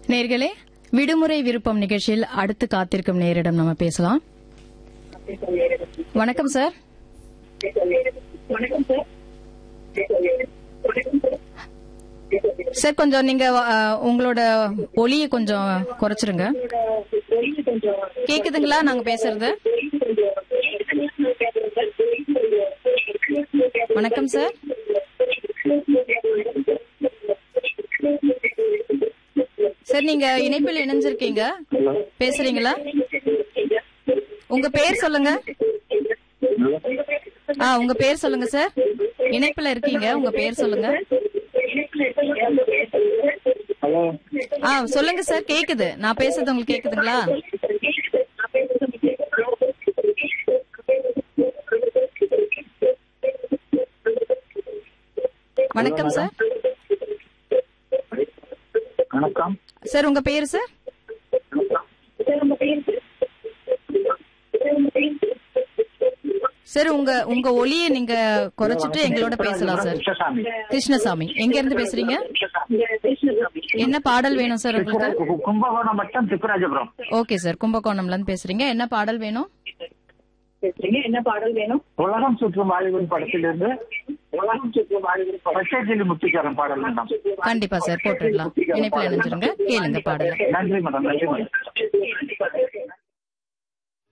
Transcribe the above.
நேர்களே விடுமுறை விருப்பம் நிகழ்ச்சியில் அடுத்து காத்திருக்கும் நேரிடம் நம்ம பேசலாம் வணக்கம் சார் வணக்கம் சார் சார் கொஞ்சம் நீங்க அஹ், உங்களோட ஒலியை கொஞ்சம் குறைச்சிருங்க கேக்குதுங்களா நாங்க பேசுறது வணக்கம் சார் சார் நீங்க இணைப்பில் இணைஞ்சிருக்கீங்க பேசுறீங்களா உங்க பேர் சொல்லுங்க ஆ உங்க பேர் சொல்லுங்க சார் இணைப்புல இருக்கீங்க உங்க பேர் சொல்லுங்க ஹலோ ஆ சொல்லுங்க சார் கேக்குது நான் பேசுறது உங்களுக்கு கேக்குதுங்களா வணக்கம் சார் வணக்கம் சார் உங்க பேர் சார் சார் உங்க உங்க ஒலியை நீங்க குறைச்சிட்டு எங்களோட பேசலாம் சார் கிருஷ்ணசாமி கிருஷ்ணசாமி எங்க இருந்து பேசுறீங்க என்ன பாடல் வேணும் சார் உங்களுக்கு கு- கும்பகோணம் மட்டும் திப்புராஜபுரம் ஓகே சார் கும்பகோணம்ல இருந்து பேசுறீங்க என்ன பாடல் வேணும் பேசுறீங்க என்ன பாடல் வேணும் உலகம் சுற்றும் வாலிபன் படத்திலிருந்து உலகம் சுற்றும் வாலிபன் பச்சைக்கிளி முத்துக்காரன் பாடல் வேண்டாம் கண்டிப்பா சார் போட்டுடலாம் இணைப்புல இணைஞ்சிருங்க கேளுங்க பாடல் நன்றி மேடம் நன்றி மேடம்